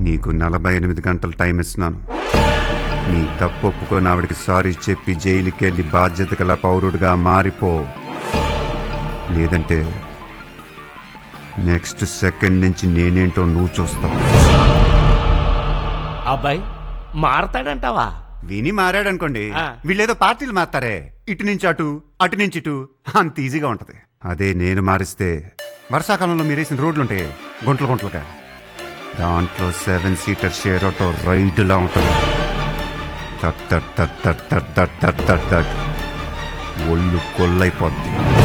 నీకు నలభై ఎనిమిది గంటలు టైం ఇస్తున్నాను నీ తప్పు ఒప్పుకొని ఆవిడకి సారీ చెప్పి జైలుకి వెళ్ళి బాధ్యత గల పౌరుడిగా మారిపో లేదంటే నెక్స్ట్ సెకండ్ నుంచి నేనేంటో నువ్వు చూస్తావు అబ్బాయి మారతాడంటావా విని మారాడనుకోండి ఆ. వీళ్ళేదో పార్టీలు మారుతారే ఇటు నుంచి అటు అటు నుంచి ఇటు అంత ఈజీగా ఉంటది అదే నేను మారిస్తే వర్షాకాలంలో మీరు వేసిన రోడ్లు ఉంటాయి గుంటలు గుంటలుగా దాంట్లో సెవెన్ సీటర్ షేర్ ఆటో రైడ్లా ఉంటుంది తట్ తట్ తట్ తట్ తట్ తట్ తట్ తట్ ఒళ్ళు కొల్లైపోద్ది